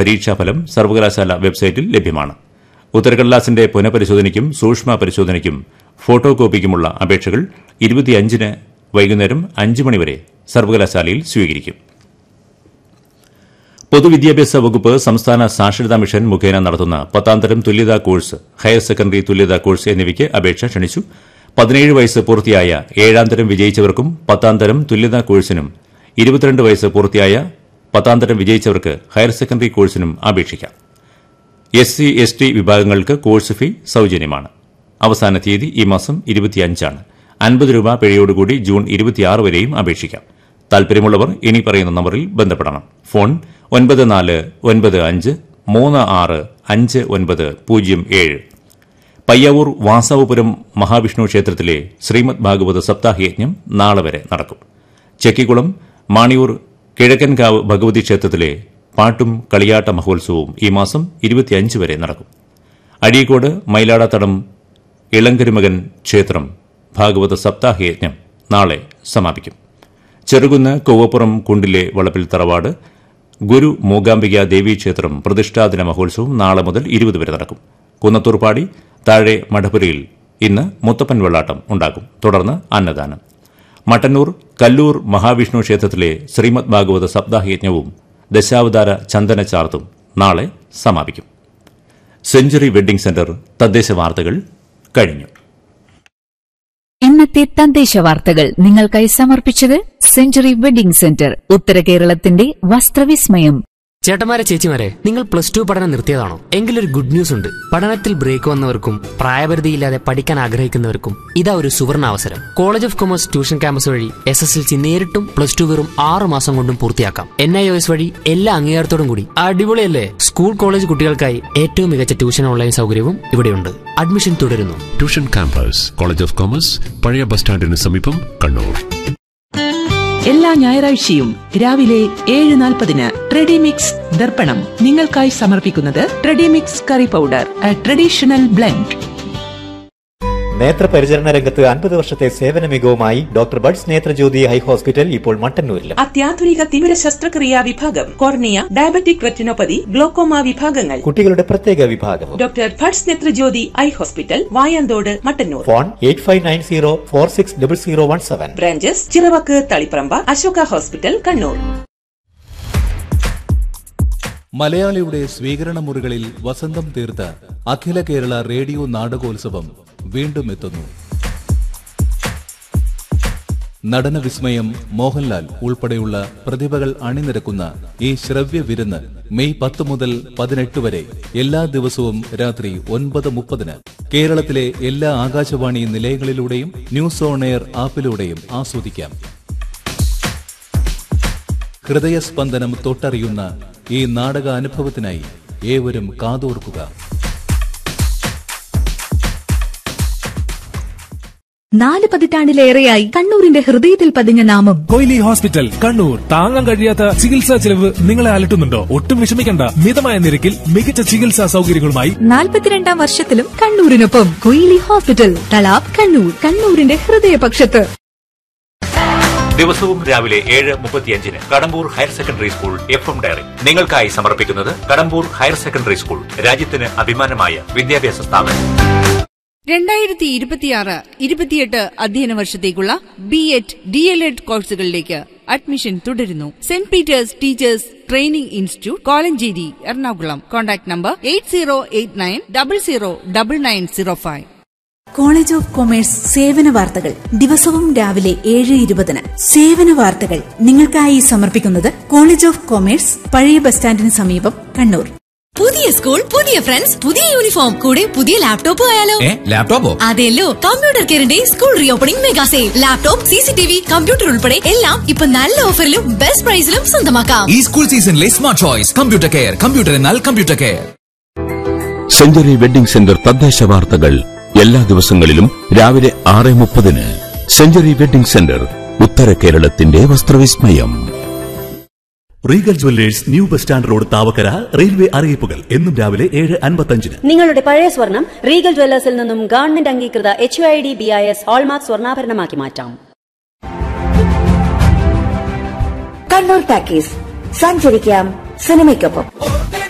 പരീക്ഷാഫലം സർവകലാശാല വെബ്സൈറ്റിൽ ലഭ്യമാണ് ഉത്തരക്കടലാസിന്റെ പുനഃപരിശോധനയ്ക്കും സൂക്ഷ്മ പരിശോധനയ്ക്കും ഫോട്ടോ കോപ്പിക്കുമുള്ള അപേക്ഷകൾ ഇരുപത്തിയഞ്ചിന് വൈകുന്നേരം അഞ്ച് മണിവരെ സർവകലാശാലയിൽ സ്വീകരിക്കും പൊതുവിദ്യാഭ്യാസ വകുപ്പ് സംസ്ഥാന സാക്ഷരതാ മിഷൻ മുഖേന നടത്തുന്ന പത്താംതരം തുല്യതാ കോഴ്സ് ഹയർ സെക്കൻഡറി തുല്യതാ കോഴ്സ് എന്നിവയ്ക്ക് അപേക്ഷ ക്ഷണിച്ചു പതിനേഴ് വയസ്സ് പൂർത്തിയായ ഏഴാം തരം വിജയിച്ചവർക്കും പത്താം തരം തുല്യതാ കോഴ്സിനും ഇരുപത്തിരണ്ട് വയസ്സ് പൂർത്തിയായ പത്താം തരം വിജയിച്ചവർക്ക് ഹയർ സെക്കൻഡറി കോഴ്സിനും അപേക്ഷിക്കാം എസ് സി എസ് ടി വിഭാഗങ്ങൾക്ക് കോഴ്സ് ഫീ സൌജന്യമാണ് അവസാന തീയതി ഈ മാസം ഇരുപത്തിയഞ്ചാണ് അൻപത് രൂപ പിഴയോടുകൂടി ജൂൺ ഇരുപത്തിയാറ് വരെയും അപേക്ഷിക്കാം താൽപര്യമുള്ളവർ ഇനി പറയുന്ന നമ്പറിൽ ബന്ധപ്പെടണം ഫോൺ ഒൻപത് നാല് ഒൻപത് അഞ്ച് മൂന്ന് ആറ് അഞ്ച് ഒൻപത് പൂജ്യം ഏഴ് പയ്യാവൂർ വാസവപുരം മഹാവിഷ്ണു ക്ഷേത്രത്തിലെ ശ്രീമദ് ഭാഗവത സപ്താഹയജ്ഞം നാളെ വരെ നടക്കും ചെക്കിക്കുളം മാണിയൂർ കിഴക്കൻകാവ് ഭഗവതി ക്ഷേത്രത്തിലെ പാട്ടും കളിയാട്ട മഹോത്സവവും ഈ മാസം ഇരുപത്തിയഞ്ച് വരെ നടക്കും അഴീക്കോട് മയിലാടത്തടം ഇളങ്കരുമകൻ ക്ഷേത്രം ഭാഗവത സപ്താഹയജ്ഞം നാളെ സമാപിക്കും ചെറുകുന്ന് കൊവ്വപ്പുറം കുണ്ടിലെ വളപ്പിൽ തറവാട് ഗുരു മൂകാംബിക ദേവീക്ഷേത്രം പ്രതിഷ്ഠാദിന മഹോത്സവം നാളെ മുതൽ ഇരുപത് വരെ നടക്കും കുന്നത്തൂർപ്പാടി താഴെ മഠപുരയിൽ ഇന്ന് മുത്തപ്പൻ വെള്ളാട്ടം ഉണ്ടാകും തുടർന്ന് അന്നദാനം മട്ടന്നൂർ കല്ലൂർ മഹാവിഷ്ണു ക്ഷേത്രത്തിലെ ശ്രീമദ് ഭാഗവത സപ്താഹയജ്ഞവും ദശാവതാര ചന്ദന ചാർത്തും നാളെ സമാപിക്കും സെഞ്ചുറി വെഡ്ഡിംഗ് സെന്റർ തദ്ദേശ വാർത്തകൾ കഴിഞ്ഞു ഇന്നത്തെ തദ്ദേശ വാർത്തകൾ നിങ്ങൾക്കായി സമർപ്പിച്ചത് സെഞ്ചുറി വെഡിംഗ് സെന്റർ ഉത്തര കേരളത്തിന്റെ വസ്ത്രവിസ്മയം ചേട്ടന്മാരെ ചേച്ചിമാരെ നിങ്ങൾ പ്ലസ് ടു പഠനം നിർത്തിയതാണോ എങ്കിലൊരു ഗുഡ് ന്യൂസ് ഉണ്ട് പഠനത്തിൽ ബ്രേക്ക് വന്നവർക്കും പ്രായപരിധിയില്ലാതെ പഠിക്കാൻ ആഗ്രഹിക്കുന്നവർക്കും ഇതാ ഒരു സുവർണ അവസരം college of commerce tuition campus വഴി എസ് എസ് എൽ സി നേരിട്ടും പ്ലസ് ടു വെറും ആറ് മാസം കൊണ്ടും പൂർത്തിയാക്കാം എൻ ഐ ഒ എസ് വഴി എല്ലാ അംഗീകാരത്തോടും കൂടി അടിപൊളിയല്ലേ സ്കൂൾ കോളേജ് കുട്ടികൾക്കായി ഏറ്റവും മികച്ച ട്യൂഷൻ ഓൺലൈൻ സൗകര്യവും ഇവിടെയുണ്ട് അഡ്മിഷൻ തുടരുന്നു tuition campus college of commerce പഴയ ബസ് സ്റ്റാൻഡിന് സമീപം കണ്ണൂർ എല്ലാ ഞായറാഴ്ചയും രാവിലെ ഏഴ് നാൽപ്പതിന് ട്രെഡിമിക്സ് ദർപ്പണം നിങ്ങൾക്കായി സമർപ്പിക്കുന്നത് ട്രെഡിമിക്സ് curry powder a traditional blend നേത്രപരിചരണ രംഗത്ത് അൻപത് വർഷത്തെ സേവന മികവുമായി ഡോക്ടർ ബഡ്സ് നേത്രജ്യോതി ഹൈ ഹോസ്പിറ്റൽ ഇപ്പോൾ മട്ടന്നൂരിലും അത്യാധുനിക തിമിര ശസ്ത്രക്രിയാ വിഭാഗം കോർണിയ ഡയബറ്റിക് റെറ്റിനോപ്പതി ഗ്ലോക്കോമ വിഭാഗങ്ങൾ കുട്ടികളുടെ പ്രത്യേക വിഭാഗവും ഡോക്ടർ ഭട്സ് നെത്രജ്യോതി ഐ ഹോസ്പിറ്റൽ വായാന്തോട് Mattannur phone eight five nine zero four six double zero one seven branches Chiravakku Taliparamba Ashoka hospital Kannur മലയാളിയുടെ സ്വീകരണ മുറികളിൽ വസന്തം തീർത്ത അഖില കേരള റേഡിയോ നാടകോത്സവം വീണ്ടും എത്തുന്നു നടന വിസ്മയം മോഹൻലാൽ ഉൾപ്പെടെയുള്ള പ്രതിഭകൾ അണിനിരക്കുന്ന ഈ ശ്രവ്യ വിരുന്ന് മെയ് പത്ത് മുതൽ പതിനെട്ട് വരെ എല്ലാ ദിവസവും രാത്രി ഒൻപത് മുപ്പതിന് കേരളത്തിലെ എല്ലാ ആകാശവാണി നിലയങ്ങളിലൂടെയും ന്യൂസ് ഓൺ എയർ ആപ്പിലൂടെയും ആസ്വദിക്കാം ഹൃദയസ്പന്ദനം തൊട്ടറിയുന്ന ഈ നാടക അനുഭവത്തിനായി ഏവരും കാതോർക്കുക നാല് പതിറ്റാണ്ടിലേറെയായി കണ്ണൂരിന്റെ ഹൃദയത്തിൽ പതിഞ്ഞ നാമം കൊയിലി ഹോസ്പിറ്റൽ കണ്ണൂർ താങ്ങാൻ കഴിയാത്ത ചികിത്സാ ചെലവ് നിങ്ങളെ അലട്ടുന്നുണ്ടോ ഒട്ടും വിഷമിക്കണ്ട മിതമായ നിരക്കിൽ മികച്ച ചികിത്സാ സൗകര്യങ്ങളുമായി നാൽപ്പത്തിരണ്ടാം വർഷത്തിലും കണ്ണൂരിനൊപ്പം കൊയിലി ഹോസ്പിറ്റൽ തലാബ് കണ്ണൂർ കണ്ണൂരിന്റെ ഹൃദയപക്ഷത്ത് ദിവസവും രാവിലെ ഏഴ് മുപ്പത്തിയഞ്ചിന് Kadambur higher secondary school F M diary നിങ്ങൾക്കായി സമർപ്പിക്കുന്നത് കടമ്പൂർ ഹയർ സെക്കൻഡറി സ്കൂൾ രാജ്യത്തിന് അഭിമാനമായ വിദ്യാഭ്യാസ സ്ഥാപനം രണ്ടായിരത്തി ഇരുപത്തിയാറ് ഇരുപത്തിയെട്ട് അധ്യയന വർഷത്തേക്കുള്ള B Ed D L Ed കോഴ്സുകളിലേക്ക് അഡ്മിഷൻ തുടരുന്നു Saint Peter's teachers training institute Kolenchery Ernakulam contact number eight zero eight nine double zero double nine zero five college of commerce സേവന വാർത്തകൾ ദിവസവും രാവിലെ ഏഴ് ഇരുപതിന് സേവന വാർത്തകൾ നിങ്ങൾക്കായി സമർപ്പിക്കുന്നത് കോളേജ് ഓഫ് കൊമേഴ്സ് പഴയ ബസ് സ്റ്റാൻഡിന് സമീപം കണ്ണൂർ പുതിയ സ്കൂൾ പുതിയ ഫ്രണ്ട്സ് പുതിയ യൂണിഫോം കൂടെ പുതിയ ലാപ്ടോപ്പ് ആയാലോ ലാപ്ടോപ്പോ അതെല്ലോ കമ്പ്യൂട്ടർ കെയറിന്റെ school reopening mega sale laptop C C T V computer ഉൾപ്പെടെ എല്ലാം ഇപ്പൊ നല്ല ഓഫറിലും ബെസ്റ്റ് പ്രൈസിലും സ്വന്തമാക്കാം ഈ സ്കൂൾ സീസണിലെ smart choice computer care computer എന്നാൽ computer care century wedding centre തദ്ദേശ വാർത്തകൾ എല്ലാ ദിവസങ്ങളിലും രാവിലെ ആറ് മുപ്പതിന് സെഞ്ചുറി വെഡ്ഡിംഗ് സെന്റർ ഉത്തര കേരളത്തിന്റെ വസ്ത്രവിസ്മയം regal jewellers new bus stand road Thavakkara railway അറിയിപ്പുകൾ എന്നും രാവിലെ ഏഴ് അൻപത്തഞ്ചിന് നിങ്ങളുടെ പഴയ സ്വർണം റീഗൽ ജ്വല്ലേഴ്സിൽ നിന്നും ഗവൺമെന്റ് അംഗീകൃത H I D B I S hallmark സ്വർണ്ണാഭരണമാക്കി മാറ്റാം കണ്ണൂർ ടാക്കീസ് സഞ്ചരിക്കാം സിനിമയ്ക്കൊപ്പം